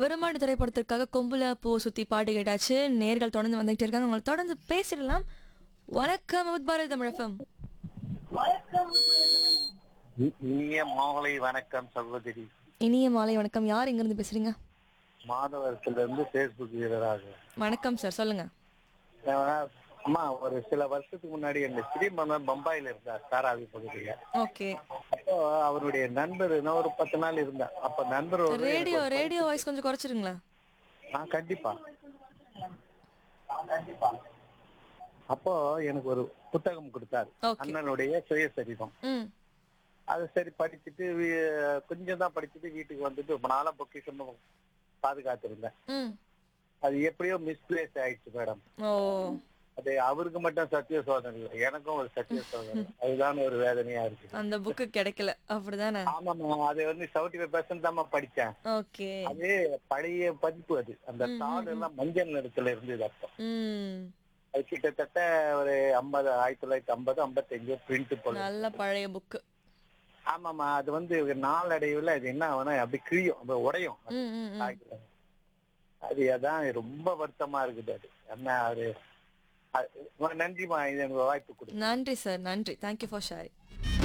விரும்பாண்டு திரைப்படத்திற்காக கொம்புல பூ சுத்தி பாட்டு கேட்டாச்சு நேர்கள் தொடர்ந்து வந்துகிட்டே இருக்காங்க உங்களை தொடர்ந்து பேசிடலாம் வணக்கம் அமுத் பாரதி தமிழ் எஃப்எம் இ- இனிய மாலை வணக்கம் சகோதரி இனிய மாலை வணக்கம் யார் இங்கிருந்து பேசுறீங்க மாதவரத்துல இருந்து பேஸ்புக் வீரராக வணக்கம் சார் சொல்லுங்க அஹ் அம்மா ஒரு சில வருஷத்துக்கு முன்னாடி எங்க ஸ்ரீமந்தன் பம்பாயில இருந்தார் தாராவி பகுதியில ஓகே அப்போ அவருடைய நண்பர் நான் ஒரு பத்து நாள் இருந்தேன் அப்ப நண்பர் ஒரு ரேடியோ ரேடியோ வாய்ஸ் கொஞ்சம் குறைச்சிருங்களா ஆ கண்டிப்பா அப்போ எனக்கு ஒரு புத்தகம் கொடுத்தாரு ஓகே அண்ணனுடைய சுயசரிதம் ம் அது சரி படிச்சுட்டு வீ- கொஞ்சம் தான் படிச்சுட்டு வீட்டுக்கு வந்துட்டு ரொம்ப நாளா பொக்கிஷம் பாதுகாத்திருந்தேன் ம் அது எப்படியோ மிஸ்பிளேஸ் ஆயிடுச்சு மேடம் ஓ அது அவருக்கு மட்டும் சத்திய சோதனை இல்லை எனக்கும் ஒரு சத்திய சோதனை அதுதான் ஒரு வேதனையா இருக்கு அந்த புக்கு கிடைக்கல அப்படிதானே ஆமாமா அது வந்து செவன்டி ஃபைவ் பர்சன்ட் தான் படிச்சேன் ஓகே அது பழைய பதிப்பு அது அந்த தாடு எல்லாம் மஞ்சள் நிறத்துல இருந்தது அப்போ ம் அது கிட்டத்தட்ட ஒரு ஐம்பது ஆயிரத்தி தொள்ளாயிரத்தி ஐம்பது ஐம்பத்தஞ்சு பிரிண்ட் போல நல்ல பழைய புக்கு ஆமாமா அது வந்து நாளடைவுல அது என்ன ஆகும்னா அப்படி கிழியும் அப்படி உடையும் ம் ம் ம். காய்கறி. அது அதான் ரொம்ப வருத்தமா இருக்குது அது என்ன அது அது- நன்றிமா இது எனக்கு வாய்ப்பு கொடுங்க நன்றி சார் நன்றி தேங்க்யூ ஃபார் ஷேரிங்